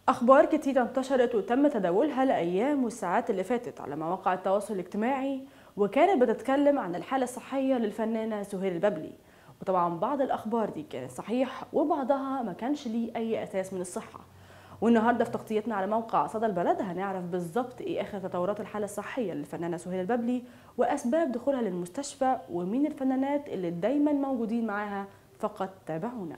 أخبار كتيرة انتشرت وتم تداولها الأيام والساعات اللي فاتت على مواقع التواصل الاجتماعي وكانت بتتكلم عن الحالة الصحية للفنانة سهير الببلي وطبعا بعض الأخبار دي كانت صحيح وبعضها ما كانش ليه أي أساس من الصحة والنهارده في تغطيتنا على موقع صدى البلد هنعرف بالظبط ايه اخر تطورات الحاله الصحيه للفنانه سهير الببلي واسباب دخولها للمستشفى ومين الفنانات اللي دايما موجودين معاها فقط تابعونا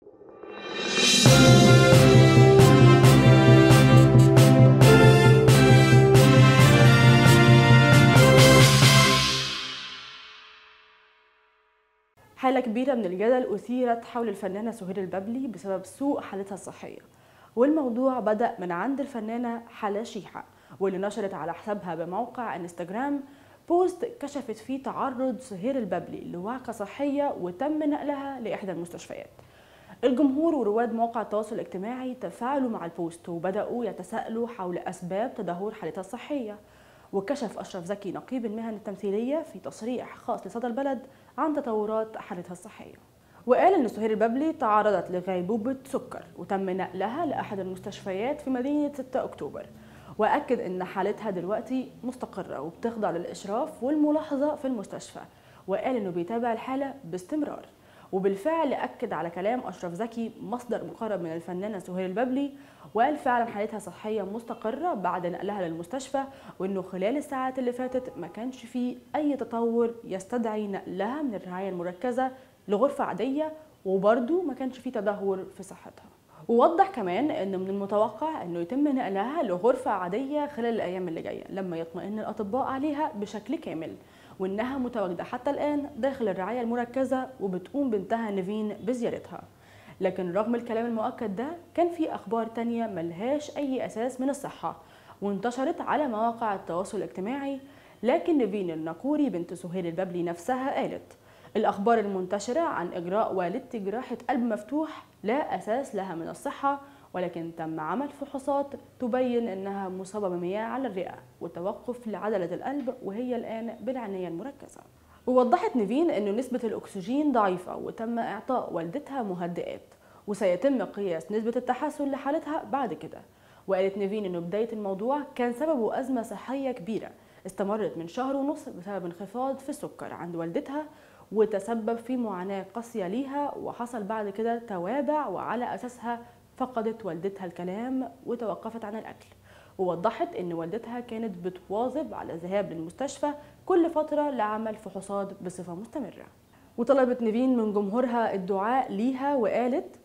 حالة كبيرة من الجدل أثيرت حول الفنانة سهير الببلي بسبب سوء حالتها الصحية والموضوع بدأ من عند الفنانة حلا شيحة واللي نشرت على حسابها بموقع انستجرام بوست كشفت فيه تعرض سهير الببلي لوعكة صحية وتم نقلها لإحدى المستشفيات الجمهور ورواد مواقع التواصل الاجتماعي تفاعلوا مع البوست وبدأوا يتساءلوا حول أسباب تدهور حالتها الصحية وكشف أشرف زكي نقيب المهن التمثيلية في تصريح خاص لصدى البلد عن تطورات حالتها الصحية وقال ان سهير الببلي تعرضت لغيبوبة سكر وتم نقلها لأحد المستشفيات في مدينة 6 أكتوبر وأكد ان حالتها دلوقتي مستقرة وبتخضع للإشراف والملاحظة في المستشفى وقال انه بيتابع الحالة باستمرار وبالفعل أكد على كلام أشرف زكي مصدر مقرب من الفنانة سهير الببلي وقال فعلا حالتها صحية مستقرة بعد نقلها للمستشفى وإنه خلال الساعات اللي فاتت ما كانش فيه أي تطور يستدعي نقلها من الرعاية المركزة لغرفة عادية وبرضه ما كانش فيه تدهور في صحتها ووضح كمان ان من المتوقع انه يتم نقلها لغرفة عادية خلال الايام اللي جاية لما يطمئن الاطباء عليها بشكل كامل وانها متواجدة حتى الان داخل الرعاية المركزة وبتقوم بنتها نيفين بزيارتها لكن رغم الكلام المؤكد ده كان في اخبار تانية ملهاش اي اساس من الصحة وانتشرت على مواقع التواصل الاجتماعي لكن نيفين الناقوري بنت سهير الببلي نفسها قالت الأخبار المنتشرة عن إجراء والدتي جراحة قلب مفتوح لا أساس لها من الصحة ولكن تم عمل فحوصات تبين أنها مصابة بمياه على الرئة وتوقف لعضلة القلب وهي الآن بالعناية المركزة ووضحت نيفين أنه نسبة الأكسجين ضعيفة وتم إعطاء والدتها مهدئات وسيتم قياس نسبة التحسن لحالتها بعد كده وقالت نيفين أنه بداية الموضوع كان سببه أزمة صحية كبيرة استمرت من شهر ونص بسبب انخفاض في السكر عند والدتها وتسبب في معاناة قاسية ليها وحصل بعد كده توابع وعلى أساسها فقدت والدتها الكلام وتوقفت عن الأكل ووضحت ان والدتها كانت بتواظب على الذهاب للمستشفى كل فترة لعمل فحوصات بصفة مستمرة وطلبت نيفين من جمهورها الدعاء ليها وقالت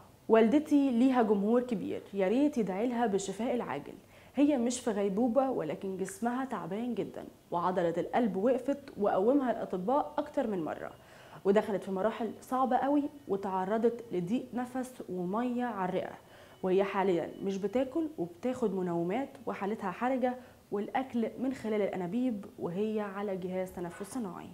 والدتي ليها جمهور كبير يا ريت يدعي لها بالشفاء العاجل هي مش في غيبوبة ولكن جسمها تعبان جدا وعضلة القلب وقفت وقومها الأطباء أكتر من مرة ودخلت في مراحل صعبة قوي وتعرضت لضيق نفس ومية على الرئة وهي حاليا مش بتاكل وبتاخد منومات وحالتها حرجة والأكل من خلال الأنابيب وهي على جهاز تنفس صناعي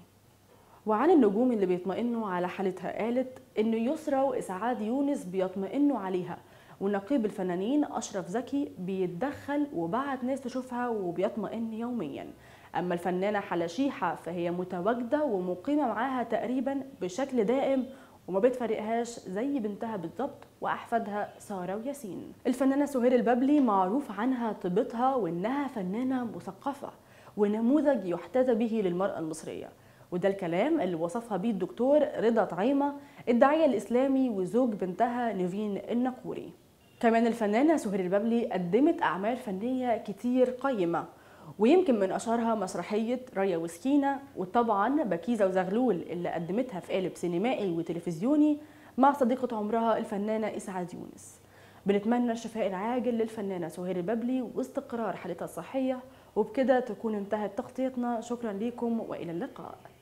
وعن النجوم اللي بيطمئنوا على حالتها قالت إن يسرى وإسعاد يونس بيطمئنوا عليها ونقيب الفنانين أشرف زكي بيتدخل وبعت ناس تشوفها وبيطمئن يوميا أما الفنانة حلا شيحة فهي متواجدة ومقيمة معاها تقريبا بشكل دائم وما بتفرقهاش زي بنتها بالظبط واحفادها ساره وياسين. الفنانه سهير الببلي معروف عنها طيبتها وانها فنانه مثقفه ونموذج يحتذى به للمراه المصريه. وده الكلام اللي وصفها بيه الدكتور رضا طعيمه الداعيه الاسلامي وزوج بنتها نيفين النقوري. كمان الفنانة سهير الببلي قدمت أعمال فنية كتير قيمة ويمكن من أشهرها مسرحية ريا وسكينة وطبعا بكيزة وزغلول اللي قدمتها في قالب سينمائي وتلفزيوني مع صديقة عمرها الفنانة إسعاد يونس بنتمنى الشفاء العاجل للفنانة سهير الببلي واستقرار حالتها الصحية وبكده تكون انتهت تغطيتنا شكرا لكم وإلى اللقاء